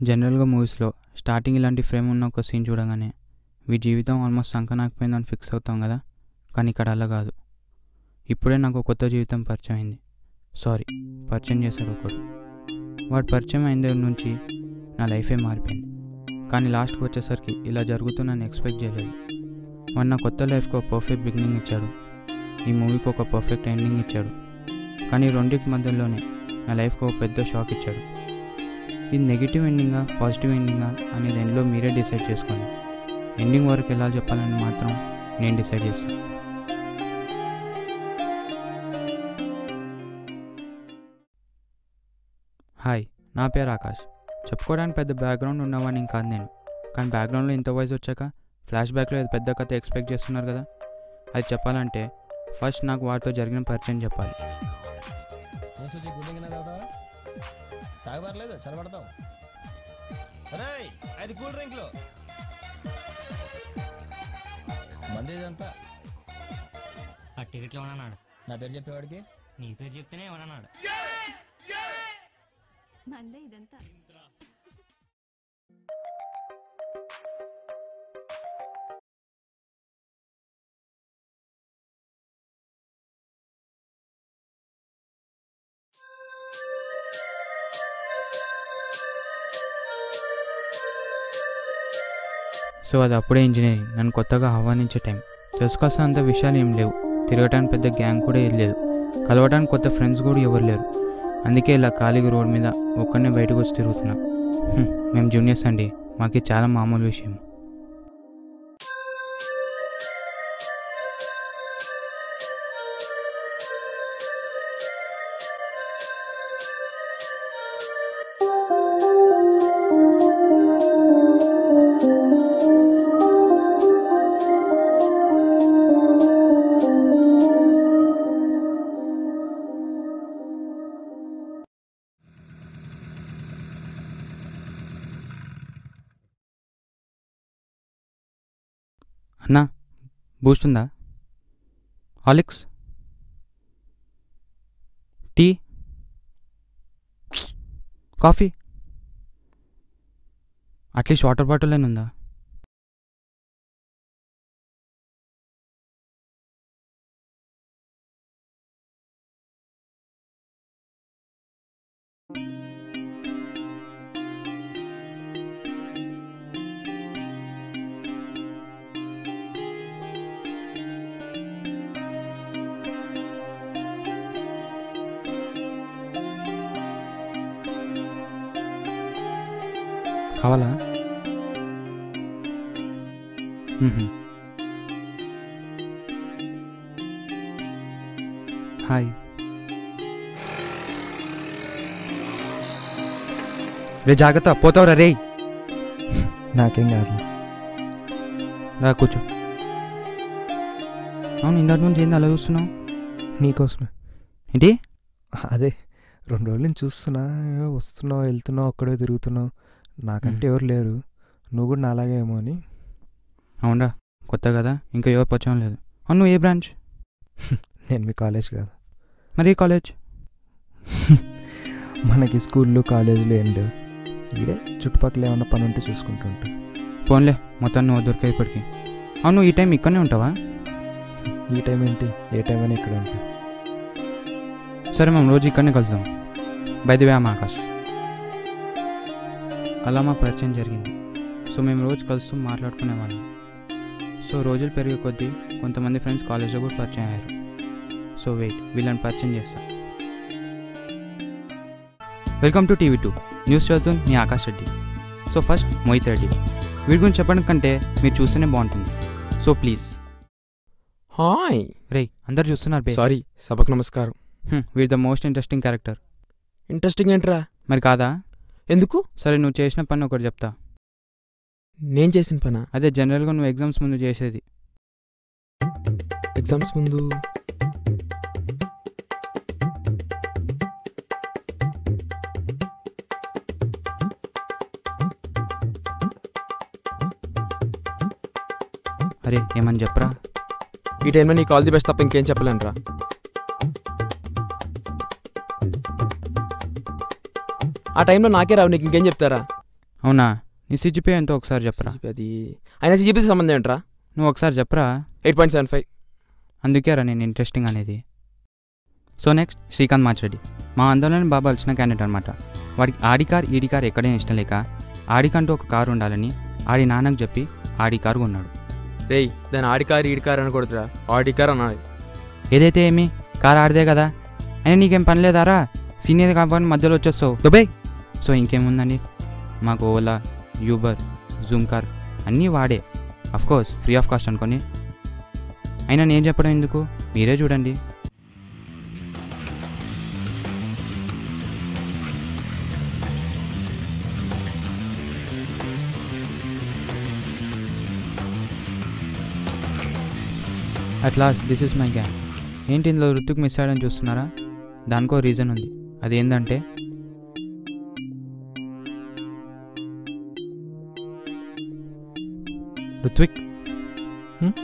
జనరల్గా మూవీస్లో స్టార్టింగ్ ఇలాంటి ఫ్రేమ్ ఉన్న ఒక సీన్ చూడగానే వీ జీవితం ఆల్మోస్ట్ సంకనాకపోయిందని ఫిక్స్ అవుతాం కదా కానీ ఇక్కడ అలా కాదు ఇప్పుడే నాకు ఒక కొత్త జీవితం పరిచయం అయింది సారీ పరిచయం చేశాడు ఒకడు వాడు పరిచయం అయిన దగ్గర నుంచి నా లైఫే మారిపోయింది కానీ లాస్ట్కి వచ్చేసరికి ఇలా జరుగుతుందని ఎక్స్పెక్ట్ చేయలేదు వాడు నా కొత్త లైఫ్కి ఒక పర్ఫెక్ట్ బిగినింగ్ ఇచ్చాడు ఈ మూవీకి ఒక పర్ఫెక్ట్ ఎండింగ్ ఇచ్చాడు కానీ ఈ రెండింటి మధ్యలోనే నా లైఫ్కి ఒక పెద్ద షాక్ ఇచ్చాడు ఇది నెగిటివ్ ఎండింగా పాజిటివ్ ఎండింగా అనేది ఎండ్లో మీరే డిసైడ్ చేసుకోండి ఎండింగ్ వరకు ఎలా చెప్పాలని మాత్రం నేను డిసైడ్ చేస్తాను హాయ్ నా పేరు ఆకాష్ చెప్పుకోవడానికి పెద్ద బ్యాక్గ్రౌండ్ ఉన్నవాడిని కాదు నేను కానీ బ్యాక్గ్రౌండ్లో ఇంత వాయిస్ వచ్చాక ఫ్లాష్ బ్యాక్లో ఏదో పెద్ద కథ ఎక్స్పెక్ట్ చేస్తున్నారు కదా అది చెప్పాలంటే ఫస్ట్ నాకు వారితో జరిగిన పరిచయం చెప్పాలి చేసి గుడ్డ కింద తాగుతావా తాగబడలేదు చల్లబడతావు రేయ్ అది కూల్ డ్రింక్లు మంది ఇదంతా ఆ టికెట్లో ఉన్నాడు నా పేరు చెప్పేవాడికి నీ పేరు చెప్తేనే ఏమన్నాడు మందే ఇదంతా సో అది అప్పుడే ఇంజనీరింగ్ నన్ను కొత్తగా ఆహ్వానించే టైం తెలుసుకోవాల్సిన అంత విషయాలు ఏం లేవు తిరగడానికి పెద్ద గ్యాంగ్ కూడా ఏం లేదు కలవడానికి కొత్త ఫ్రెండ్స్ కూడా ఎవరు లేరు అందుకే ఇలా ఖాళీగా రోడ్ మీద ఒక్కనే బయటకు వచ్చి తిరుగుతున్నా హ్మ్, మేము జూనియర్స్ అండి మాకు ఇది చాలా మామూలు విషయం అన్నా బూస్ట్ ఉందా Horlicks tea coffee at least water bottle అయినా ఉందా కావాలా మ్మ్హ. హాయ్ రే జాగ్రత్త పోతావురా రే నాకేం కాదు రా కూర్చో అవును ఇందాటి నుంచి ఏంది అలా చూస్తున్నావు నీకోసమే ఏంటి అదే రెండు రోజుల నుంచి చూస్తున్నా ఏవో వస్తున్నావు వెళ్తున్నావు ఒక్కడే తిరుగుతున్నావు నాకంటే ఎవరు లేరు నువ్వు కూడా నాలాగే ఏమో అని అవునరా కొత్త కదా ఇంకా ఎవరు పరిచయం లేదు అవును నువ్వు ఏ బ్రాంచ్ నేను మీ కాలేజ్ కాదు మరి ఏ కాలేజ్ మనకి స్కూళ్ళు కాలేజీలు ఏం లేవు ఇక్కడే చుట్టుపక్కల ఏమన్నా పని ఉంటే చూసుకుంటూ ఉంటా ఫోన్లే మొత్తం నువ్వు దొరికే ఇప్పటికి అవును ఈ టైం ఇక్కడనే ఉంటావా ఈ టైం ఏంటి ఏ టైం అయినా ఇక్కడ ఉంటా సరే మేము రోజు ఇక్కడనే కలుద్దాం బైది వే ఆకాష్ అలా మా పరిచయం జరిగింది సో మేము రోజు కలుస్తూ మాట్లాడుకునేవాళ్ళం సో రోజులు పెరిగే కొద్దీ కొంతమంది ఫ్రెండ్స్ కాలేజ్లో కూడా పరిచయం అయ్యారు సో వెయిట్ వీళ్ళని పరిచయం చేస్తా welcome to TV two news చదువుతుంది మీ ఆకాష్ రెడ్డి సో ఫస్ట్ మోహిత్ రెడ్డి వీడి గురించి చెప్పడం కంటే మీరు చూస్తేనే బాగుంటుంది సో ప్లీజ్ హాయ్ రే అందరు చూస్తున్నారు బే సారీ సభకు నమస్కారం వీడి the most interesting character interesting ఏంట్రా మరి కాదా ఎందుకు సరే నువ్వు చేసిన పని ఒకటి చెప్తా నేను చేసిన పనా అదే జనరల్గా నువ్వు ఎగ్జామ్స్ ముందు చేసేది ఎగ్జామ్స్ ముందు అరే ఏమని చెప్పరా ఈ టైంలో నీకు ఆల్ ది బెస్ట్ తప్ప ఇంకేం చెప్పలేనురా ఆ టైంలో నాకే రావు నీకు ఇంకేం చెప్తారా అవునా నీ సిజిపే ఎంతో ఒకసారి చెప్పరా CGP అది అయినా సిజిపితో సంబంధం ఏంట్రా నువ్వు ఒకసారి చెప్పరా ఎయిట్ పాయింట్ సెవెన్ ఫైవ్ అందుకేరా నేను ఇంట్రెస్టింగ్ అనేది సో నెక్స్ట్ శ్రీకాంత్ మాచరెడ్డి మా అందరిలోని బాగా వచ్చిన క్యాండిడేట్ అనమాట వాడికి ఆడి కార్ ఈడి కార్ ఎక్కడైనా ఇష్టం లేక ఆడికంటూ ఒక కారు ఉండాలని ఆడి నాన్నకు చెప్పి ఆడి కారు కొన్నాడు రేయ్ దాని ఆడి కార్ ఈడి కార్ అనకూడదురా ఆడి కార్ అనాలి ఏదైతే ఏమి కార్ ఆడిదే కదా అయినా నీకేం పని లేదారా సీనియర్ కాబట్టి మధ్యలో వచ్చేస్తావు దుబాయ్ సో ఇంకేముందండి మాకు ఓలా యూబర్ జూమ్ కార్ అన్నీ వాడే కోర్స్ ఫ్రీ ఆఫ్ కాస్ట్ అనుకొని అయినా నేను చెప్పడం ఎందుకు మీరే చూడండి at last this is my gang ఏంటి ఇందులో ఋతుక్ మిస్ అయ్యాడని చూస్తున్నారా దానికో రీజన్ ఉంది అదేంటంటే ఋత్విక్ హ్మ్?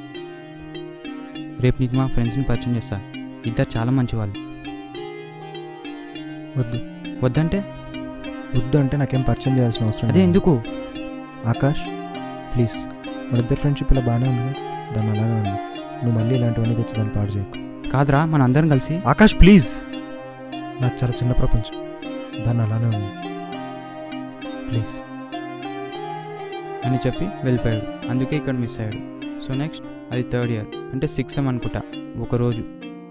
రేపు నీకు మా ఫ్రెండ్స్ని పరిచయం చేస్తా ఇద్దరు చాలా మంచి వాళ్ళు వద్దు వద్దంటే వద్దు అంటే నాకేం పరిచయం చేయాల్సిన అవసరం అదే లేదు. ఎందుకు ఆకాష్ ప్లీజ్ మన ఇద్దరు ఫ్రెండ్షిప్ ఇలా బాగానే ఉంది దాన్ని అలానే ఉంది నువ్వు మళ్ళీ ఇలాంటివన్నీ తెచ్చి దాన్ని పాడు చేయకు కాదురా మన అందరం కలిసి ఆకాష్ ప్లీజ్ నాకు చాలా చిన్న ప్రపంచం దాన్ని అలానే ఉంది ప్లీజ్ అని చెప్పి వెళ్ళిపోయాడు అందుకే ఇక్కడ మిస్ అయ్యాడు సో నెక్స్ట్ అది థర్డ్ ఇయర్ అంటే సిక్స్ ఎం అనుకుంటా ఒకరోజు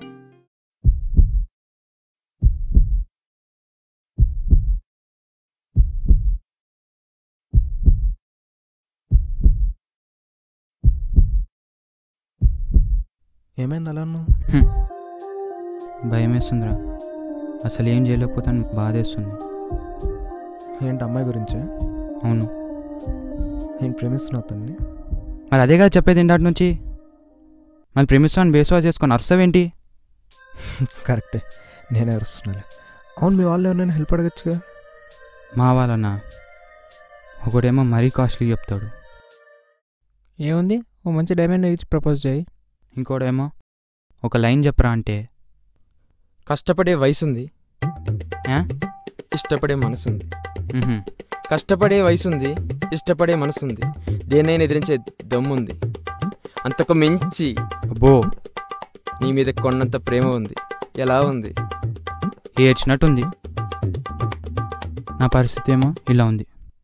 ఏమైంది అలా అన్నావు భయం వేస్తుందిరా అసలు ఏం చేయలేకపోతాను బాధేస్తుంది ఏంటి అమ్మాయి గురించే అవును నేను ప్రేమిస్తున్నా అతన్ని మరి అదేగా చెప్పేది ఇందాటి నుంచి మళ్ళీ ప్రేమిస్తాను బేస్వా చేసుకొని అరుస్తావేంటి కరెక్టే నేనే అరుస్తున్నాను అవును మీ వాళ్ళు ఎవరైనా హెల్ప్ అడగచ్చుగా మా వాళ్ళన్నా ఒకడేమో మరీ కాస్ట్లీ చెప్తాడు ఏముంది ఓ మంచి డైమండ్ ఇచ్చి ప్రపోజ్ చేయి ఇంకోడేమో ఒక లైన్ చెప్పరా అంటే కష్టపడే వయసుంది ఆ? ఇష్టపడే మనసుంది మ్హూ. కష్టపడే వయసుంది ఇష్టపడే మనసుంది దేన్నైనా ఎదిరించే దమ్ముంది అంతకు మించి అబ్బో నీ మీద కొన్నంత ప్రేమ ఉంది ఎలా ఉంది ఏడ్చినట్టుంది నా పరిస్థితి ఏమో ఇలా ఉంది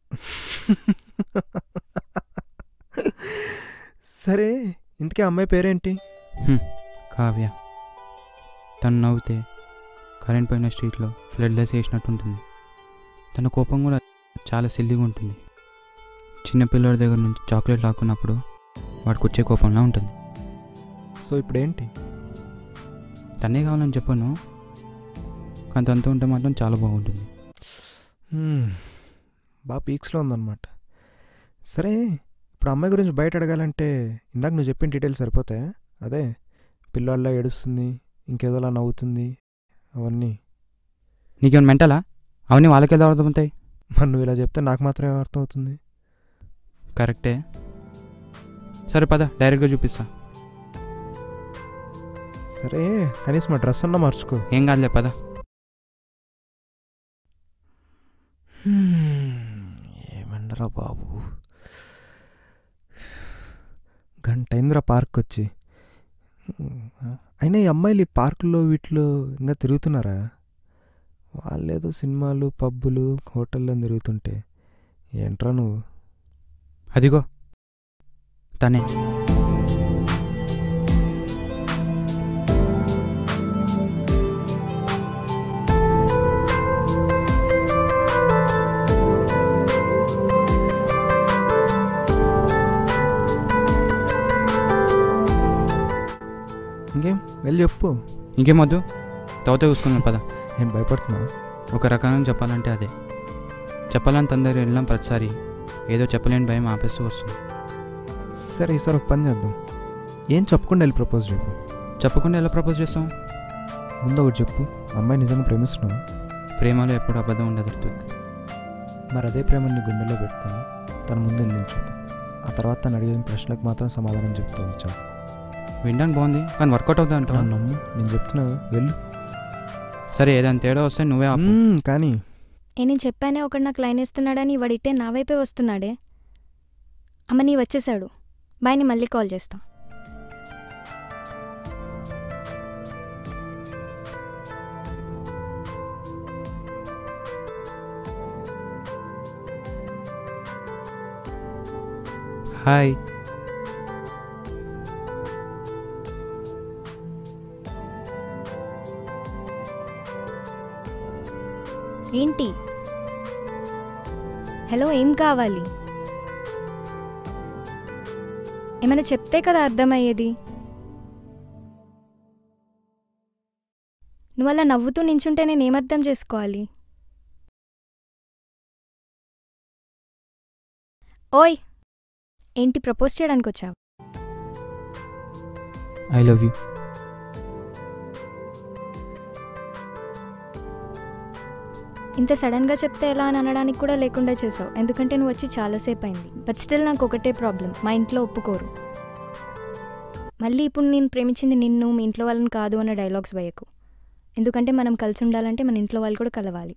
సరే ఇంతకీ ఆ అమ్మాయి పేరేంటి కావ్య తను నవ్వుతే కరెంట్ పోయిన స్ట్రీట్లో ఫ్లడ్లెస్ వేసినట్టు ఉంటుంది తన కోపం కూడా చాలా సిల్లిగా ఉంటుంది చిన్నపిల్లడి దగ్గర నుంచి చాక్లెట్ లాక్కున్నప్పుడు వాడికి వచ్చే కోపంలా ఉంటుంది సో ఇప్పుడు ఏంటి తనే కావాలని చెప్పను కానీ తనతో ఉంటే మాత్రం చాలా బాగుంటుంది హ్మ్, బాగా పీక్స్లో ఉందన్నమాట సరే ఇప్పుడు అమ్మాయి గురించి బయట అడగాలంటే ఇందాక నువ్వు చెప్పిన డీటెయిల్స్ సరిపోతాయా అదే పిల్లవాళ్ళ ఏడుస్తుంది ఇంకేదోలా నవ్వుతుంది అవన్నీ నీకేమైనా మెంటలా అవన్నీ వాళ్ళకి ఎలా అర్థమవుతాయి మరి నువ్వు ఇలా చెప్తే నాకు మాత్రమే అర్థమవుతుంది కరెక్టే సరే పద డైరెక్ట్గా చూపిస్తా సరే కనీసం మా డ్రెస్ అన్నా మార్చుకో ఏం కాదులే పద ఏమండరా బాబు గంట అయిందిరా పార్క్ వచ్చి అయినా ఈ అమ్మాయిలు ఈ పార్కుల్లో వీటిలో ఇంకా తిరుగుతున్నారా వాళ్ళేదో సినిమాలు పబ్బులు హోటల్లో తిరుగుతుంటే ఏంట్రా నువ్వు అదిగో తనే ఇంకేం వెళ్ళి చెప్పు ఇంకేమొద్దు తర్వాత చూసుకుందాం పద నేను భయపడుతున్నా ఒక రకంగా చెప్పాలంటే అదే చెప్పాలని తొందరగా వెళ్ళినాం ప్రతిసారి ఏదో చెప్పలేని భయం ఆపేస్తూ వస్తుంది సరే ఈసారి ఒక పని చేద్దాం ఏం చెప్పకుండా వెళ్ళి ప్రపోజ్ చెప్పు చెప్పకుండా ఎలా ప్రపోజ్ చేస్తాం ముందు ఒకటి చెప్పు అమ్మాయి నిజంగా ప్రేమిస్తున్నావు ప్రేమలో ఎప్పుడు అబద్ధం ఉండదు ఋత్విక్. మరి అదే ప్రేమని నీ గుండెలో పెట్టుకొని తన ముందు వెళ్ళి చెప్పు ఆ తర్వాత తను అడిగిన ప్రశ్నలకు మాత్రం సమాధానం చెప్తాను చాలు వినడానికి బాగుంది కానీ వర్కౌట్ అవుతుంది అంటావా నన్ను నమ్ము నేను చెప్తున్నా కదా, వెళ్ళు సరే ఏదైనా తేడా వస్తే నువ్వే ఆపు మ్మ్, కానీ ఏ నేను చెప్పానే ఒకడు నాకు లైన్ వేస్తున్నాడని వాడిట్టే నా వైపే వస్తున్నాడే అమ్మ నీ వచ్చేసాడు బాయ్ నీ మళ్ళీ కాల్ చేస్తా హాయ్ ఏంటి హలో ఏం కావాలి ఏమైనా చెప్తే కదా అర్థమయ్యేది నువ్వు అలా నవ్వుతూ నించుంటే నేను ఏమర్థం చేసుకోవాలి ఓయ్ ఏంటి ప్రపోజ్ చేయడానికి వచ్చావు ఐ లవ్ యూ ఇంత సడన్గా చెప్తే ఎలా అని అనడానికి కూడా లేకుండా చేసావు ఎందుకంటే నువ్వు వచ్చి చాలాసేపు అయింది బట్ స్టిల్ నాకు ఒకటే ప్రాబ్లం మా ఇంట్లో ఒప్పుకోరు మళ్ళీ ఇప్పుడు నేను ప్రేమించింది నిన్ను మీ ఇంట్లో వాళ్ళని కాదు అన్న డైలాగ్స్ వేయకు ఎందుకంటే మనం కలిసి ఉండాలంటే మన ఇంట్లో వాళ్ళు కూడా కలవాలి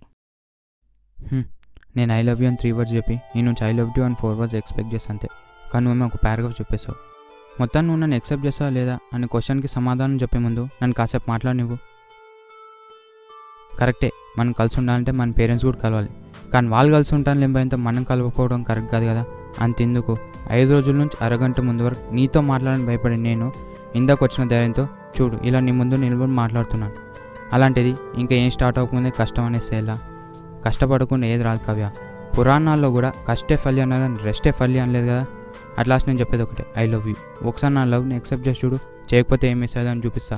నేను ఐ లవ్ యూ అని త్రీ వర్డ్స్ చెప్పి నీ నుంచి ఐ లవ్ యూ అని ఫోర్ వర్డ్స్ ఎక్స్పెక్ట్ చేస్తా అంతే కానీ నువ్వేమో ఒక పారాగ్రాఫ్ చెప్పేశావు మొత్తం నువ్వు నన్ను ఎక్సెప్ట్ చేస్తావా లేదా అనే క్వశ్చన్కి సమాధానం చెప్పే ముందు నన్ను కాసేపు మాట్లాడి నువ్వు కరెక్టే మనం కలిసి ఉండాలంటే మన పేరెంట్స్ కూడా కలవాలి కానీ వాళ్ళు కలిసి ఉంటాను లేకపోతే మనం కలవకపోవడం కరెక్ట్ కాదు కదా అంతెందుకు ఐదు రోజుల నుంచి అరగంట ముందు వరకు నీతో మాట్లాడని భయపడి నేను ఇందాక వచ్చిన ధైర్యంతో చూడు ఇలా నీ ముందు నిలబడి మాట్లాడుతున్నాను అలాంటిది ఇంకా ఏం స్టార్ట్ అవ్వకముందే కష్టం అనేసి ఎలా కష్టపడకుండా ఏది రాదు కవ్య పురాణాల్లో కూడా కష్టే ఫలి అన్నదని రెస్టే ఫలి అనలేదు కదా అట్లా నేను చెప్పేది ఒకటే ఐ లవ్ యూ ఒకసారి నా లవ్ని యాక్సెప్ట్ చేసి చూడు చేయకపోతే ఏం మిస్ అని చూపిస్తా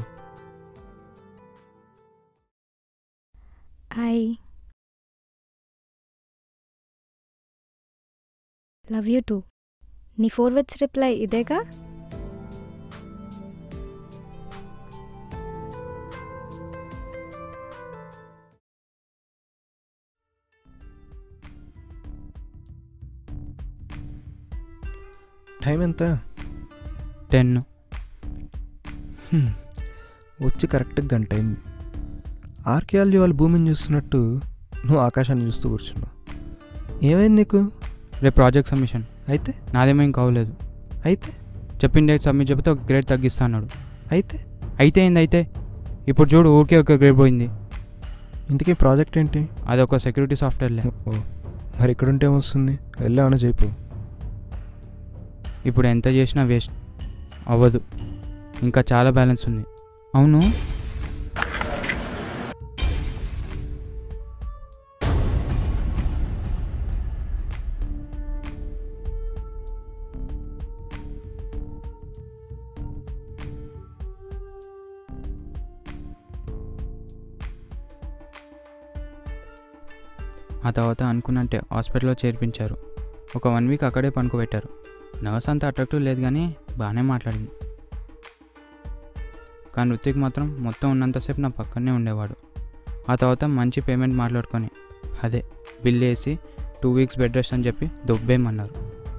ఐ లవ్ యూ టూ నీ ఫోర్ వర్డ్స్ రిప్లై ఇదేగా టైం ఎంత టెన్ హ్మ్. వచ్చి కరెక్ట్గా గంట అయింది ఆర్కియాలజీ వాళ్ళు భూమిని చూస్తున్నట్టు నువ్వు ఆకాశాన్ని చూస్తూ కూర్చున్నావు ఏమైంది నీకు రేపు ప్రాజెక్ట్ సబ్మిషన్ అయితే నాదేమో ఇంకా అవ్వలేదు అయితే చెప్పిన డేట్ సబ్మిట్ చెప్తే ఒక గ్రేడ్ తగ్గిస్తా అన్నాడు అయితే అయితే ఏంది అయితే ఇప్పుడు చూడు ఊరికే ఒక గ్రేడ్ పోయింది ఇంతకీ ప్రాజెక్ట్ ఏంటి అది ఒక సెక్యూరిటీ సాఫ్ట్వేర్లే ఓ మరి ఇక్కడుంటే ఏమొస్తుంది వెళ్ళామని చెప్పు ఇప్పుడు ఎంత చేసినా వేస్ట్ అవ్వదు ఇంకా చాలా బ్యాలెన్స్ ఉంది అవును ఆ తర్వాత అనుకున్నట్టే హాస్పిటల్లో చేర్పించారు ఒక వన్ వీక్ అక్కడే పనుకోబెట్టారు నర్స్ అంత అట్రాక్టివ్ లేదు కానీ బాగానే మాట్లాడింది కానీ రుతిక్ మాత్రం మొత్తం ఉన్నంతసేపు నా పక్కనే ఉండేవాడు ఆ తర్వాత మంచి పేమెంట్ మాట్లాడుకొని అదే బిల్ వేసి టూ వీక్స్ బెడ్ రెస్ట్ అని చెప్పి దొబ్బేయమన్నారు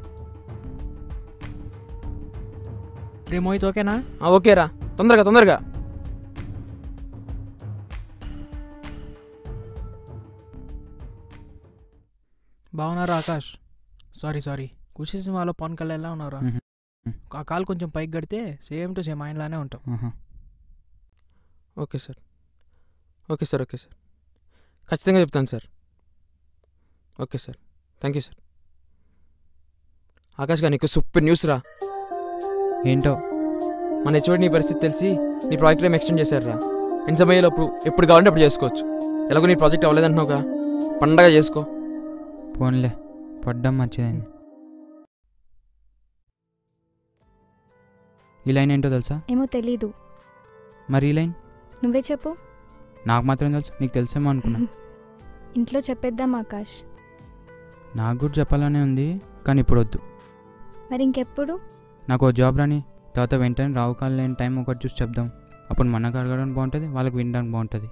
రే మోహిత్ ఓకేనా ఆ, ఓకేరా తొందరగా తొందరగా బాగున్నారా ఆకాష్ సారీ సారీ ఖుషి సినిమాలో పవన్ కళ్యాణ్ ఎలా ఉన్నారా మ్మ్. ఆ కాలు కొంచెం పైకి కడితే సేమ్ టు సేమ్ ఆయనలానే ఉంటాం ఆహా. Okay sir okay sir okay sir ఖచ్చితంగా చెప్తాను sir okay sir thank you sir Akash గారు నీకు సూపర్ న్యూస్ రా ఏంటో మన హెచ్ఓడి నీ పరిస్థితి తెలిసి నీ ప్రాజెక్ట్ ఏం ఎక్స్టెండ్ చేశారు రా ఎంత సమయంలోపు ఎప్పుడు కావాలంటే అప్పుడు చేసుకోవచ్చు ఎలాగో నీ ప్రాజెక్ట్ అవ్వలేదంటున్నావుగా పండగ చేసుకో పోన్లే పడ్డం మంచిదైంది ఈ లైన్ ఏంటో తెలుసా ఏమో తెలీదు మరి ఈ లైన్ నువ్వే చెప్పు నాకు మాత్రం తెలుసు నీకు తెలుసేమో అనుకున్నా ఇంట్లో చెప్పేద్దాం ఆకాష్ నాకు కూడా చెప్పాలనే ఉంది కానీ ఇప్పుడు వద్దు మరి ఇంకెప్పుడు నాకు ఓ జాబ్ రాని తర్వాత వెంటనే రావు కాలు లేని టైం ఒకటి చూసి చెప్దాం అప్పుడు మనకు అడగడానికి బాగుంటుంది వాళ్ళకి వినడానికి బాగుంటుంది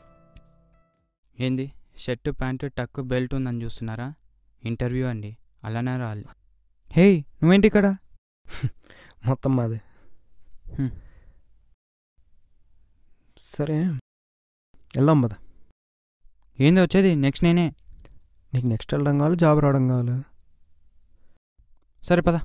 ఏంది షర్టు ప్యాంటు టక్ బెల్ట్ ఉందని చూస్తున్నారా ఇంటర్వ్యూ అండి అలానే రాలి హే నువ్వేంటి ఇక్కడ మొత్తం మాదే హ్మ్. సరే వెళ్దాం పద ఏంది వచ్చేది నెక్స్ట్ నేనే నీకు నెక్స్ట్ వెళ్ళడం కావాలి జాబ్ రావడం కావాలా సరే పద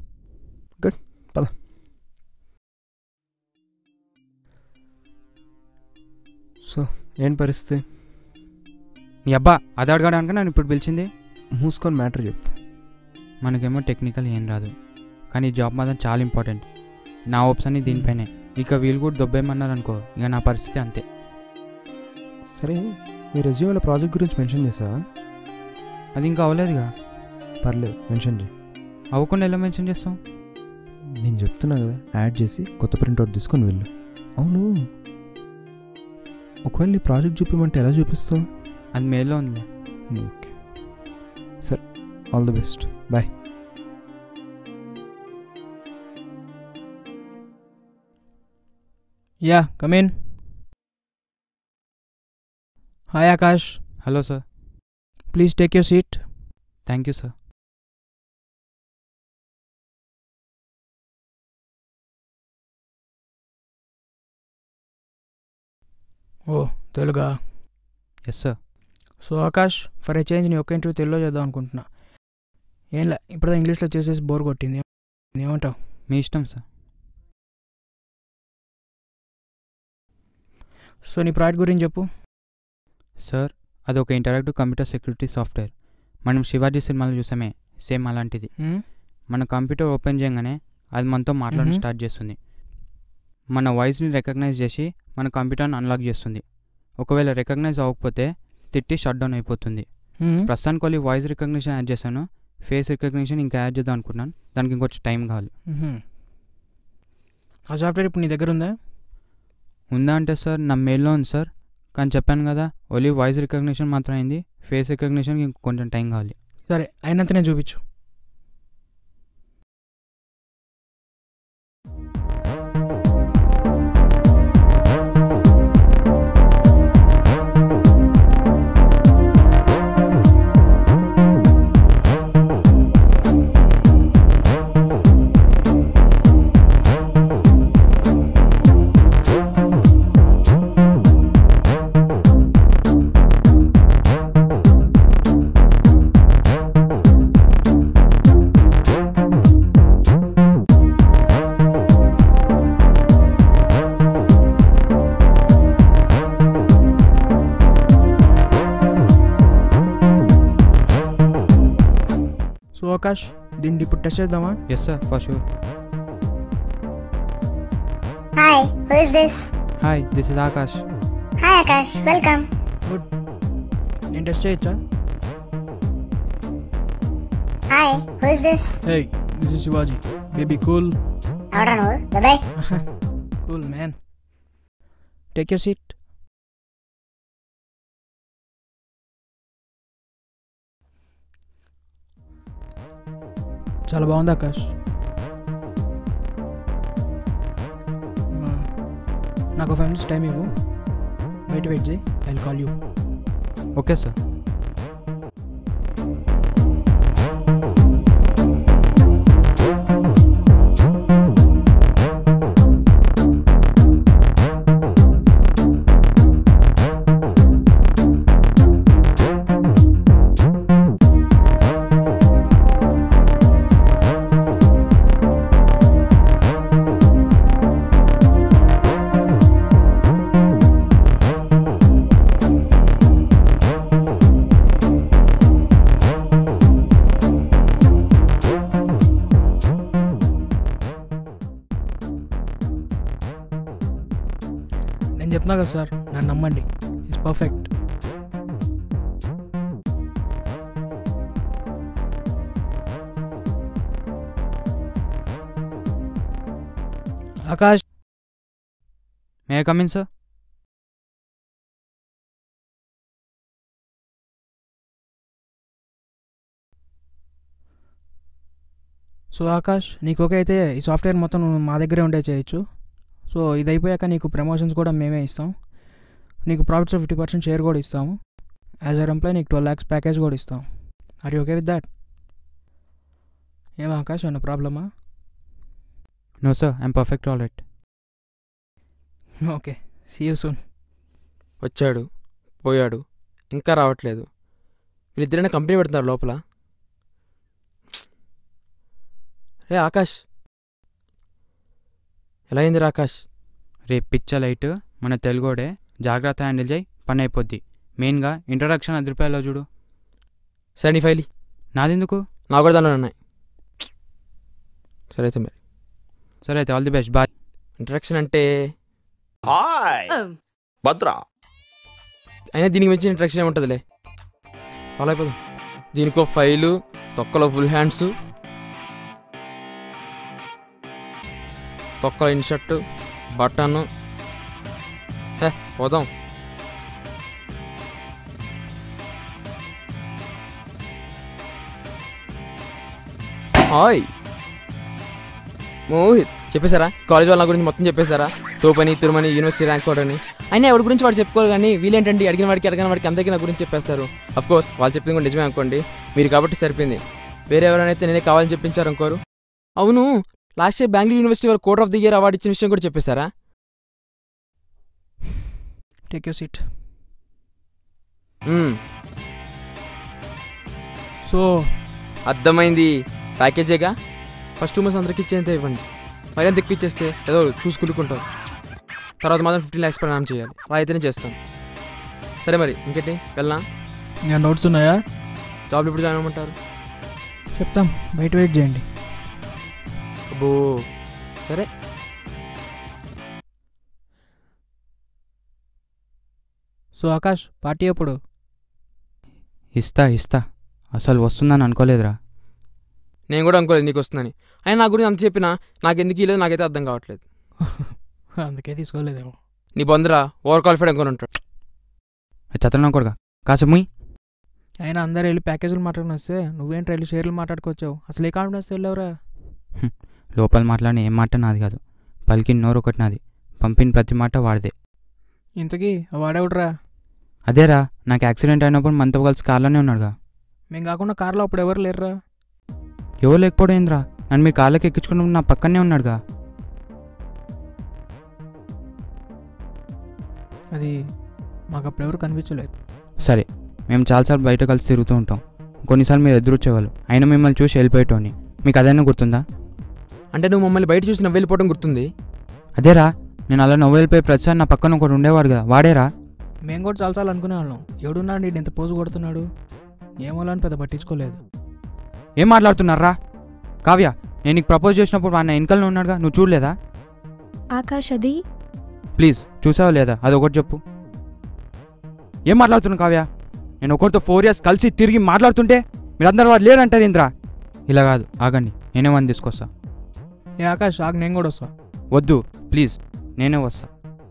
సో ఏం పరిస్థితి నీ అబ్బా అది అడగడానికి నన్ను ఇప్పుడు పిలిచింది మూసుకొని మ్యాటర్ చెప్పు మనకేమో టెక్నికల్ ఏం రాదు కానీ ఈ జాబ్ మాత్రం చాలా ఇంపార్టెంట్ నా హోప్స్ అన్ని దీనిపైనే ఇక వీళ్ళు కూడా దొబ్బేయమన్నారు అనుకో ఇక నా పరిస్థితి అంతే సరే మీ రెజ్యూమేలో ప్రాజెక్ట్ గురించి మెన్షన్ చేసావా అది ఇంకా అవ్వలేదుగా పర్లేదు మెన్షన్ చేయి అవ్వకుండా ఎలా మెన్షన్ చేస్తాం నేను చెప్తున్నా కదా యాడ్ చేసి కొత్త ప్రింట్అవుట్ తీసుకొని వెళ్ళు అవును ఒకవేళ నీ ప్రాజెక్ట్ చూపించమంటే ఎలా చూపిస్తావు అది మేల్లో ఉందిలే ఓకే సరే all the best boy yeah come in hi Akash hello sir please take your seat thank you sir oh తెలుగా yes sir so Akash for a change నీ ఒక్క ఇంటర్వ్యూ తెలుగులో చేద్దాం అనుకుంటున్నా ఏంలే ఇప్పుడు ఇంగ్లీష్లో చేసేసి బోర్ కొట్టింది ఏమంటావు మీ ఇష్టం సార్ సో నీ ప్రాజెక్ట్ గురించి చెప్పు సార్ అది ఒక ఇంటరాక్టివ్ కంప్యూటర్ సెక్యూరిటీ సాఫ్ట్వేర్ మనం శివాజీ సినిమాలో చూసామే సేమ్ అలాంటిది హ్మ్? మన కంప్యూటర్ ఓపెన్ చేయగానే అది మనతో మాట్లాడడం మ్మ్. స్టార్ట్ చేస్తుంది మన వాయిస్ని రికగ్నైజ్ చేసి మన కంప్యూటర్ని అన్లాక్ చేస్తుంది ఒకవేళ రికగ్నైజ్ అవ్వకపోతే తిట్టి షట్ డౌన్ అయిపోతుంది హ్మ్? ప్రస్తుతానికి వాళ్ళు వాయిస్ రికగ్నిషన్ యాడ్ చేశాను ఫేస్ రికగ్నిషన్ ఇంకా యాడ్ చేద్దాం అనుకున్నాను దానికి ఇంకొంచెం టైం కావాలి మ్హూ. ఆ సాఫ్ట్వేర్ ఇప్పుడు నీ దగ్గర ఉందా ఉందా అంటే సార్ నా మెయిల్లో ఉంది సార్ కానీ చెప్పాను కదా ఓన్లీ వాయిస్ రికగ్నిషన్ మాత్రం అయింది ఫేస్ రికగ్నిషన్కి ఇంక కొంచెం టైం కావాలి సరే అయినంతనే చూపించు సో ఆకాష్ దీన్ని ఇప్పుడు టెస్ట్ చేద్దామా yes sir for sure Hi, who is this? Hi this is Akash Hi Akash, welcome. Good నేను టెస్ట్ చేయొచ్చా Hi, who is this? Hey this is Shivaji baby cool I don't know. Bye bye. Cool man take your seat చాలా బాగుంది ఆకాష్ ఆ, నాకు five minutes time ఇవ్వు బయట wait చేయి I call you okay sir నేను చెప్తున్నా కదా సార్ నన్ను నమ్మండి it's perfect Akash may come in sir so Akash నీకు ఓకే అయితే ఈ సాఫ్ట్వేర్ మొత్తం నువ్వు మా దగ్గరే ఉండే చేయొచ్చు సో ఇది అయిపోయాక నీకు ప్రమోషన్స్ కూడా మేమే ఇస్తాం నీకు ప్రాఫిట్స్ ఫిఫ్టీ పర్సెంట్ షేర్ కూడా ఇస్తాము యాజ్ అర్ ఎంప్లాయ్ నీకు ట్వెల్వ్ ల్యాక్స్ ప్యాకేజ్ కూడా ఇస్తాం are you okay with that ఏం ఆకాష్ ఏమన్నా ప్రాబ్లమా no sir I'm perfect all right okay see you soon వచ్చాడు పోయాడు ఇంకా రావట్లేదు వీళ్ళిద్దరైనా కంపెనీ పెడుతున్నారు లోపల రే ఆకాష్ ఎలా అయిందిరా ఆకాష్ రేపు పిచ్చ లైట్ మన తెలుగోడే జాగ్రత్త హ్యాండిల్ చేయి పని అయిపోద్ది మెయిన్గా ఇంట్రడక్షన్ అది రూపాయలో చూడు సరే నీ ఫైల్ నాదెందుకు నా కూడా దానిలో ఉన్నాయి సరే అయితే మరి సరే అయితే all the best boy introduction అంటే హాయ్ భద్ర అయినా దీనికి మించి ఇంట్రడక్షన్ ఏముంటుందిలే ఫాలో అయిపోదాం దీనికో ఫైలు తొక్కలో ఫుల్ హ్యాండ్స్ తొక్కలో ఇన్షర్ట్ బటన్ హే పోదాం హాయ్ మోహిత్ చెప్పేశారా కాలేజ్ వాళ్ళ గురించి మొత్తం చెప్పేశారా తోపని తిరుమని యూనివర్సిటీ ర్యాంక్ అని అయినా ఎవరి గురించి వాడు చెప్పుకోరు కానీ వీళ్ళేంటండి అడిగిన వాడికి అడిగిన వాడికి అందరికీ నా గురించి చెప్పేస్తారు అఫ్ కోర్స్ వాళ్ళు చెప్పింది కూడా నిజమే అనుకోండి మీరు కాబట్టి సరిపోయింది వేరే ఎవరైనా నేనే కావాలని చెప్పించారు అనుకోరు అవును లాస్ట్ ఇయర్ బెంగళూరు యూనివర్సిటీ వాళ్ళు court of the year award ఇచ్చిన విషయం కూడా చెప్పేశారా take you seat hmm, so అర్థమైంది ప్యాకేజేగా ఫస్ట్ టూ మంత్స్ అందరికి ఇచ్చేంత ఇవ్వండి మరి అంత ఎక్కువ ఇచ్చేస్తే ఏదో చూసి కులుకుంటారు తర్వాత మాత్రం ఫిఫ్టీన్ ల్యాక్స్ ప్రయాణం చేయాలి అలా అయితేనే చేస్తాను సరే మరి ఇంకేంటి వెళ్ళనా ఇంకా నోట్స్ ఉన్నాయా జాబ్లు ఇప్పుడు జాయిన్ అవ్వమంటారు చెప్తాం బయట వెయిట్ చేయండి అబ్బో సరే సో ఆకాష్ పార్టీ ఎప్పుడు ఇస్తా ఇస్తా అసలు వస్తుందని అనుకోలేదురా నేను కూడా అనుకోలేదు నీకు వస్తుందని అయినా నా గురించి అంత చెప్పినా నాకు ఎందుకు ఇలేదు నాకైతే అర్థం కావట్లేదు అందుకే తీసుకోలేదేమో నీ బందరా ఓవర్ క్వాలిఫైడ్ అనుకుని ఉంటాడు చత్రనా కొడుగా కాసేపు ముయ్ అయినా అందరు వెళ్ళి ప్యాకేజీలు మాట్లాడుకుని వస్తే నువ్వేంటి వెళ్ళి షేర్లు మాట్లాడుకోవచ్చావు అసలు ఏ కాన్ఫిడెన్స్ వెళ్ళావురా లోపల మాట్లాడిన ఏం మాట నాది కాదు పలికిన నోరు ఒకటి నాది పంపిన ప్రతి మాట వాడిదే ఇంతకీ వాడేవుడ్రా అదేరా నాకు యాక్సిడెంట్ అయినప్పుడు మనతో కలిసి కార్లోనే ఉన్నాడుగా మేము కాకుండా కార్లో అప్పుడు ఎవరు లేరురా ఎవరు లేకపోవడం ఏంద్రా నన్ను మీ కార్లోకి ఎక్కించుకున్నప్పుడు నా పక్కనే ఉన్నాడుగా అది మాకు అప్పుడు ఎవరు కనిపించలేదు సరే మేము చాలాసార్లు బయట కలిసి తిరుగుతూ ఉంటాం కొన్నిసార్లు మీరు ఎదురు వచ్చేవాళ్ళు అయినా మిమ్మల్ని చూసి వెళ్ళిపోయేటోని మీకు అదైనా గుర్తుందా అంటే నువ్వు మమ్మల్ని బయట చూసి నవ్వు వెళ్ళిపోవడం గుర్తుంది అదేరా నేను అలా నవ్వు వెళ్ళిపోయి ప్రతిసారి నా పక్కన ఒకడు ఉండేవాడు కదా వాడేరా మేము కూడా చాలాసార్లు అనుకునే వాళ్ళం ఎవడున్నాడు వీడు ఇంత పోజు కొడుతున్నాడు ఏమో అని పెద్ద పట్టించుకోలేదు ఏం మాట్లాడుతున్నారా కావ్య నేను నీకు ప్రపోజ్ చేసినప్పుడు వాడిన వెనకాలనే ఉన్నాడుగా నువ్వు చూడలేదా ఆకాష్ అది ప్లీజ్ చూసావా లేదా అది ఒకటి చెప్పు ఏం మాట్లాడుతున్నావు కావ్య నేను ఒకరితో ఫోర్ ఇయర్స్ కలిసి తిరిగి మాట్లాడుతుంటే మీరందరూ వాడు లేరంటారు ఇంద్రా ఇలా కాదు ఆగండి నేనే వన్ తీసుకొస్తా ఏ ఆకాష్ ఆగు నేను కూడా వస్తా వద్దు ప్లీజ్ నేనే వస్తా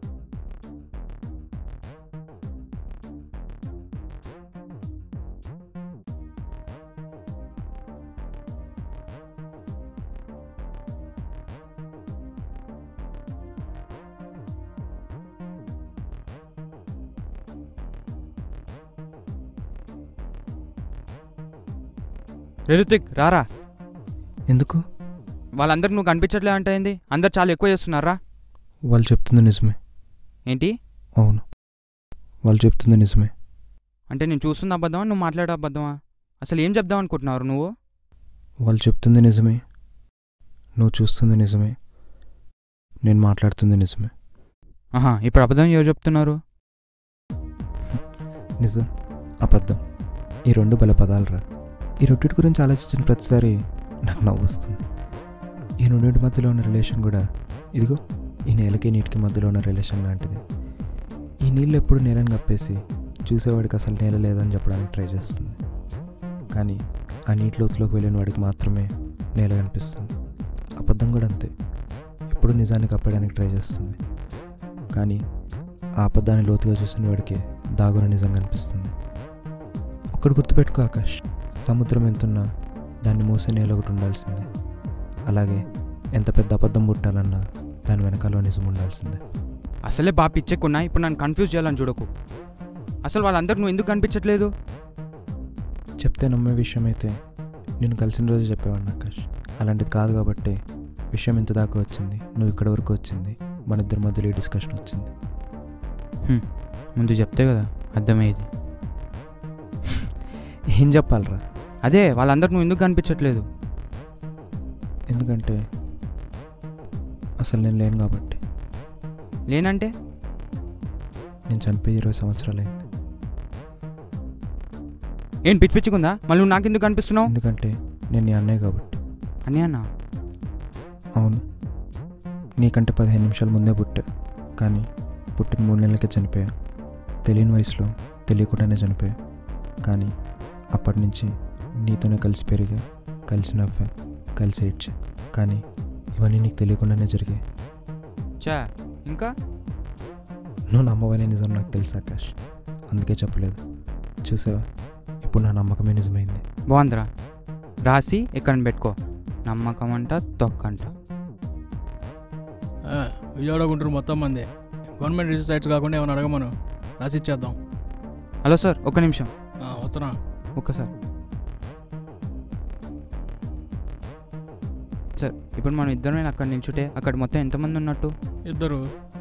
రే రుతిక్ రారా ఎందుకు వాళ్ళందరికి నువ్వు కనిపించట్లే అంటే ఏంది అందరు చాలా ఎక్కువ చేస్తున్నారా వాళ్ళు చెప్తుంది నిజమే ఏంటి అవును వాళ్ళు చెప్తుంది నిజమే అంటే నేను చూస్తున్న అబద్ధమా నువ్వు మాట్లాడే అబద్ధమా అసలు ఏం చెప్దాం అనుకుంటున్నారు నువ్వు వాళ్ళు చెప్తుంది నిజమే నువ్వు చూస్తుంది నిజమే నేను మాట్లాడుతుంది నిజమే ఆహా ఇప్పుడు అబద్ధం ఎవరు చెప్తున్నారు నిజం అబద్ధం ఈ రెండు బల పదాలరా ఈ రెండింటి గురించి ఆలోచించిన ప్రతిసారి నాకు నవ్వు వస్తుంది ఈ రెండింటి మధ్యలో ఉన్న రిలేషన్ కూడా ఇదిగో ఈ నేలకి నీటికి మధ్యలో ఉన్న రిలేషన్ లాంటిది ఈ నీళ్ళు ఎప్పుడు నేలను కప్పేసి చూసేవాడికి అసలు నేల లేదని చెప్పడానికి ట్రై చేస్తుంది కానీ ఆ నీటి లోతులోకి వెళ్ళిన వాడికి మాత్రమే నేల కనిపిస్తుంది అబద్ధం కూడా అంతే ఎప్పుడు నిజాన్ని కప్పడానికి ట్రై చేస్తుంది కానీ ఆ అబద్ధాన్ని లోతుగా చూసిన వాడికి దాగున నిజం కనిపిస్తుంది ఒక్కడు గుర్తుపెట్టుకో ఆకాష్ సముద్రం ఎంతున్నా దాన్ని మోసే నేల ఒకటి ఉండాల్సిందే అలాగే ఎంత పెద్ద అబద్ధం పుట్టాలన్నా దాని వెనకాల నిజం ఉండాల్సిందే అసలే బాగా పిచ్చెక్కున్నా ఇప్పుడు నన్ను కన్ఫ్యూజ్ చేయాలని చూడకు అసలు వాళ్ళందరూ నువ్వు ఎందుకు కనిపించట్లేదు చెప్తే నమ్మే విషయం అయితే నేను కలిసిన రోజు చెప్పేవాడిని ఆకాష్ అలాంటిది కాదు కాబట్టి విషయం ఇంత దాకా వచ్చింది నువ్వు ఇక్కడ వరకు వచ్చింది మన ఇద్దరి మధ్యలో ఈ డిస్కషన్ వచ్చింది ముందు చెప్తే కదా అర్థమయ్యేది ఏం చెప్పాలరా అదే వాళ్ళందరికి నువ్వు ఎందుకు కనిపించట్లేదు ఎందుకంటే అసలు నేను లేను కాబట్టి లేనంటే నేను చనిపోయి ఇరవై సంవత్సరాలు అయింది ఏం పిచ్చి పిచ్చుకుందా మళ్ళీ నువ్వు నాకెందుకు కనిపిస్తున్నావు ఎందుకంటే నేను నీ అన్నయ్య కాబట్టి అని అన్నా అవును నీకంటే పదిహేను నిమిషాల ముందే పుట్టా కానీ పుట్టిన మూడు నెలలకే చనిపోయా తెలియని వయసులో తెలియకుండానే చనిపోయా కానీ అప్పటి నుంచి నీతోనే కలిసి పెరిగా కలిసి నవ్వా కలిసి ఏడ్చా కానీ ఇవన్నీ నీకు తెలియకుండానే జరిగాయి చా ఇంకా నువ్వు నమ్మవనే నిజం నాకు తెలుసు ఆకాష్ అందుకే చెప్పలేదు చూసావా ఇప్పుడు నా నమ్మకమే నిజమైంది బాగుందిరా రాసి ఎక్కడ పెట్టుకో నమ్మకం అంట తొక్కంట ఆ, విజయవాడ గుంటూరు మొత్తం మంది గవర్నమెంట్ రిజిస్టర్ సైట్స్ కాకుండా ఏమైనా అడగమను రాసి ఇచ్చేద్దాం హలో సార్ ఒక్క నిమిషం ఆ, వస్తున్నా ఒక్కసారి సార్ ఇప్పుడు మనం ఇద్దరమే అక్కడ నిల్చుంటే అక్కడ మొత్తం ఎంతమంది ఉన్నట్టు ఇద్దరు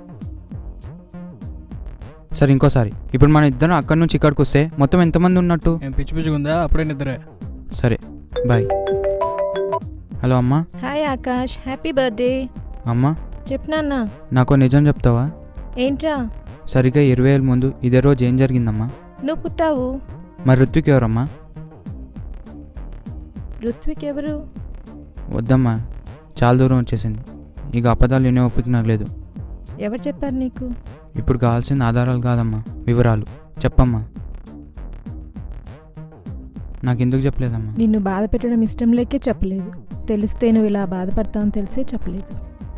సార్ ఇంకోసారి ఇప్పుడు మనం ఇద్దరం అక్కడి నుంచి ఇక్కడికి వస్తే మొత్తం ఎంతమంది ఉన్నట్టు ఏం పిచ్చి పిచ్చిగా ఉందా అప్పుడే నిద్రే సరే బాయ్ హలో అమ్మా హాయ్ ఆకాష్ హ్యాపీ బర్త్డే అమ్మా చెప్పినాన్నా నాకు నిజం చెప్తావా ఏంట్రా సరిగ్గా ఇరవై ఏళ్ళ ముందు ఇదే రోజు ఏం జరిగిందమ్మా నువ్వు పుట్టావు మరి ఋత్విక్ ఎవరమ్మా ఋత్విక్ ఎవరు వద్దమ్మా చాలా దూరం వచ్చేసింది ఇక అబద్ధాలు వినే ఓపిక నాకు లేదు ఎవరు చెప్పారు నీకు ఇప్పుడు కావాల్సిన ఆధారాలు కాదమ్మా వివరాలు చెప్పమ్మా నాకెందుకు చెప్పలేదమ్మా నిన్ను బాధ పెట్టడం ఇష్టం లేకే చెప్పలేదు తెలిస్తే నువ్వు ఇలా బాధపడతావని తెలిసే చెప్పలేదు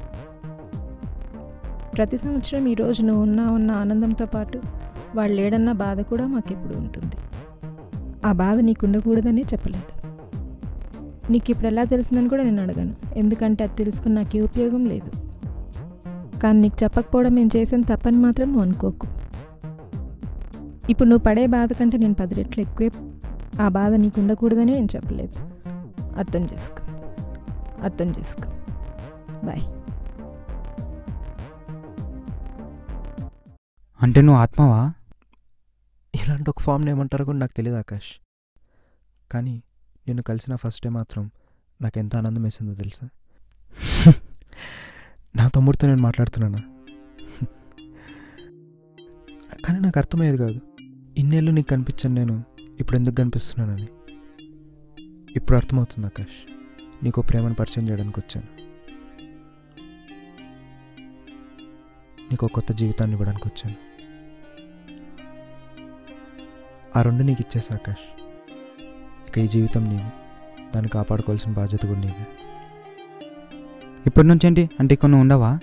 ప్రతి సంవత్సరం ఈ రోజు నువ్వు ఉన్నావన్న ఆనందంతో పాటు వాళ్ళు లేడన్న బాధ కూడా మాకెప్పుడు ఉంటుంది ఆ బాధ నీకు ఉండకూడదనే చెప్పలేదు నీకు ఇప్పుడు ఎలా తెలిసిందని కూడా నేను అడగను ఎందుకంటే అది తెలుసుకుని నాకు ఏ ఉపయోగం లేదు కానీ నీకు చెప్పకపోవడం నేను చేసిన తప్పని మాత్రం నువ్వు అనుకోకు ఇప్పుడు నువ్వు పడే బాధ కంటే నేను పది రెట్లు ఎక్కువే ఆ బాధ నీకు ఉండకూడదని నేను చెప్పలేదు అర్థం చేసుకో అర్థం చేసుకో బాయ్ అంటే నువ్వు ఆత్మవా ఇలాంటి ఒక ఫామ్ని ఏమంటారో కూడా నాకు తెలియదు ఆకాష్ కానీ నిన్ను కలిసిన ఫస్ట్ డే మాత్రం నాకు ఎంత ఆనందం వేసిందో తెలుసా నా తమ్ముడితో నేను మాట్లాడుతున్నానా కానీ నాకు అర్థమయ్యేది కాదు ఇన్నేళ్ళు నీకు కనిపించాను నేను ఇప్పుడు ఎందుకు కనిపిస్తున్నానని ఇప్పుడు అర్థమవుతుంది ఆకాష్ నీకు ప్రేమను పరిచయం చేయడానికి వచ్చాను నీకు ఒక కొత్త జీవితాన్ని ఇవ్వడానికి వచ్చాను ఆ రెండు నీకు ఇచ్చేసా ఆకాష్ ఇక ఈ జీవితం నీది దాన్ని కాపాడుకోవాల్సిన బాధ్యత కూడా నీదే ఇప్పటి నుంచి ఏంటి అంటే ఇక్కడ నువ్వు ఉండవా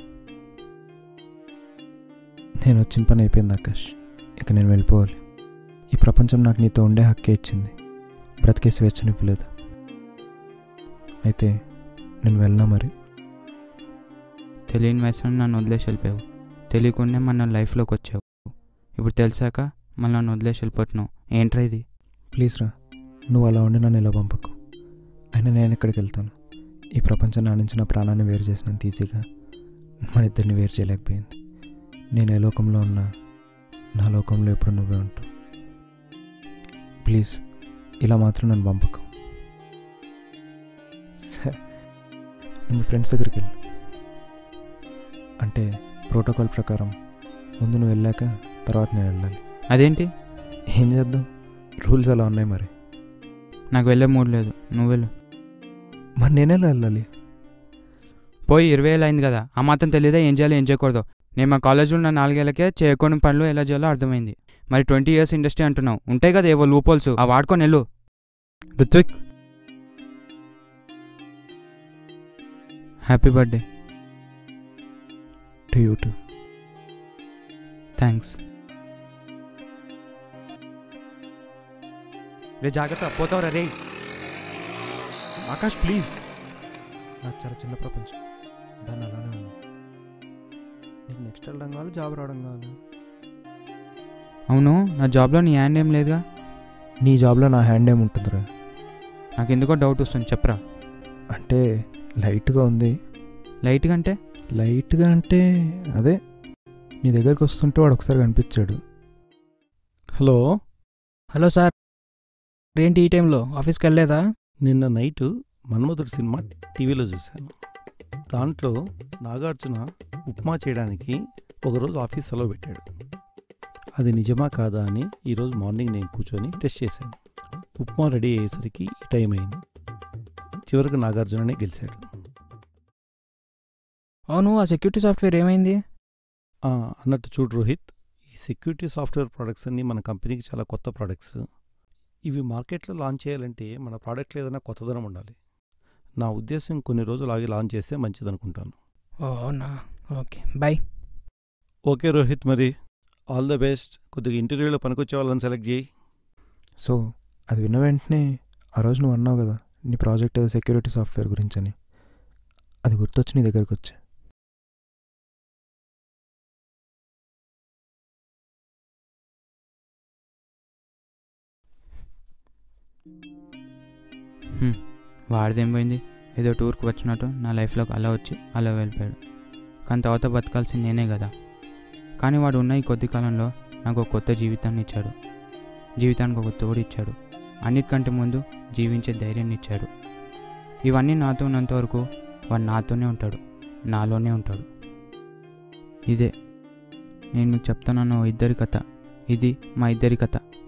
నేను వచ్చిన పని అయిపోయింది ఆకాష్ ఇక నేను వెళ్ళిపోవాలి ఈ ప్రపంచం నాకు నీతో ఉండే హక్కే ఇచ్చింది బ్రతికే స్వేచ్ఛనివ్వలేదు అయితే నేను వెళ్ళినా మరి తెలియని వయసులో నన్ను వదిలేసి వెళ్ళిపోయావు తెలియకుండా మన లైఫ్లోకి వచ్చావు ఇప్పుడు తెలిసాక మళ్ళీ నన్ను వదిలేసి వెళ్ళిపోతున్నావు ఏంట్రా ఇది ప్లీజ్ రా నువ్వు అలా ఉండి నన్ను ఇలా పంపకు అయినా నేను ఎక్కడికి వెళ్తాను ఈ ప్రపంచం నా నుంచి నా ప్రాణాన్ని వేరు చేసినంత ఈజీగా మన ఇద్దరిని వేరు చేయలేకపోయింది నేను ఏ లోకంలో ఉన్నా నా లోకంలో ఎప్పుడు నువ్వే ఉంటావు ప్లీజ్ ఇలా మాత్రం నన్ను పంపకు సరే నువ్వు ఫ్రెండ్స్ దగ్గరికి వెళ్ళు అంటే ప్రోటోకాల్ ప్రకారం ముందు నువ్వు వెళ్ళాక తర్వాత నేను వెళ్ళాలి అదేంటి ఏం చేద్దాం రూల్స్ అలా ఉన్నాయి మరి నాకు వెళ్ళే మూడ్ లేదు నువ్వు వెళ్ళు మరి నేనేలా వెళ్ళాలి పోయి ఇరవై ఏళ్ళు అయింది కదా ఆ మాత్రం తెలియదా ఏం చేయాలో ఏం చేయకూడదు నేను మా కాలేజీలో ఉన్న నాలుగేళ్లకే చేయకూడని పనులు ఎలా చేయాలో అర్థమైంది మరి ట్వంటీ ఇయర్స్ ఇండస్ట్రీ అంటున్నావు ఉంటాయి కదా ఏవో లూపోల్స్ ఆ వాడుకొని వెళ్ళు Ritwik happy birthday to you too thanks రే జాగ్రత్త పోతావురా రే ఆకాష్ ప్లీజ్ నాకు చాలా చిన్న ప్రపంచం దాన్ని అలానే ఉంది నీకు నెక్స్ట్ వెళ్ళడం కావాలి జాబ్ రావడం కావాలి అవును నా జాబ్లో నీ హ్యాండ్ ఏం లేదుగా నీ జాబ్లో నా హ్యాండ్ ఏముంటుందిరా నాకు ఎందుకో డౌట్ వస్తుంది చెప్పరా అంటే లైట్గా ఉంది లైట్గా అంటే లైట్గా అంటే అదే నీ దగ్గరికి వస్తుంటే వాడు ఒకసారి కనిపించాడు హలో హలో సార్ ఏంటి ఈ టైంలో ఆఫీస్కి వెళ్ళలేదా నిన్న నైట్ మన్మధుడు సినిమా టీవీలో చూశాను దాంట్లో నాగార్జున ఉప్మా చేయడానికి ఒకరోజు ఆఫీస్ సెలవు పెట్టాడు అది నిజమా కాదా అని ఈరోజు మార్నింగ్ నేను కూర్చొని టెస్ట్ చేశాను ఉప్మా రెడీ అయ్యేసరికి ఈ టైం అయింది చివరికి నాగార్జుననే గెలిచాడు అవును ఆ సెక్యూరిటీ సాఫ్ట్వేర్ ఏమైంది ఆ, అన్నట్టు చూడు రోహిత్ ఈ సెక్యూరిటీ సాఫ్ట్వేర్ ప్రోడక్ట్స్ అన్నీ మన కంపెనీకి చాలా కొత్త ప్రోడక్ట్స్ ఇవి మార్కెట్లో లాంచ్ చేయాలంటే మన ప్రోడక్ట్లో ఏదైనా కొత్తదనం ఉండాలి నా ఉద్దేశం కొన్ని రోజులు ఆగి లాంచ్ చేస్తే మంచిదనుకుంటాను ఓ అవునా ఓకే బాయ్ ఓకే రోహిత్ మరి ఆల్ ద బెస్ట్ కొద్దిగా ఇంటర్వ్యూలో పనికొచ్చే వాళ్ళని సెలెక్ట్ చేయి సో అది విన్న వెంటనే ఆ రోజు నువ్వు అన్నావు కదా నీ ప్రాజెక్ట్ ఏదో సెక్యూరిటీ సాఫ్ట్వేర్ గురించి అని అది గుర్తొచ్చి నీ దగ్గరికి వచ్చా హ్మ్, వాడిదేం పోయింది ఏదో టూర్కి వచ్చినట్టు నా లైఫ్లోకి అలా వచ్చి అలా వెళ్ళిపోయాడు కానీ తర్వాత బతకాల్సింది నేనే కదా కానీ వాడు ఉన్న ఈ కొద్ది కాలంలో నాకు ఒక కొత్త జీవితాన్ని ఇచ్చాడు జీవితానికి ఒక తోడు ఇచ్చాడు అన్నిటికంటే ముందు జీవించే ధైర్యాన్ని ఇచ్చాడు ఇవన్నీ నాతో ఉన్నంత వరకు వాడు నాతోనే ఉంటాడు నాలోనే ఉంటాడు ఇదే నేను మీకు చెప్తానన్న ఓ ఇద్దరి కథ ఇది మా ఇద్దరి కథ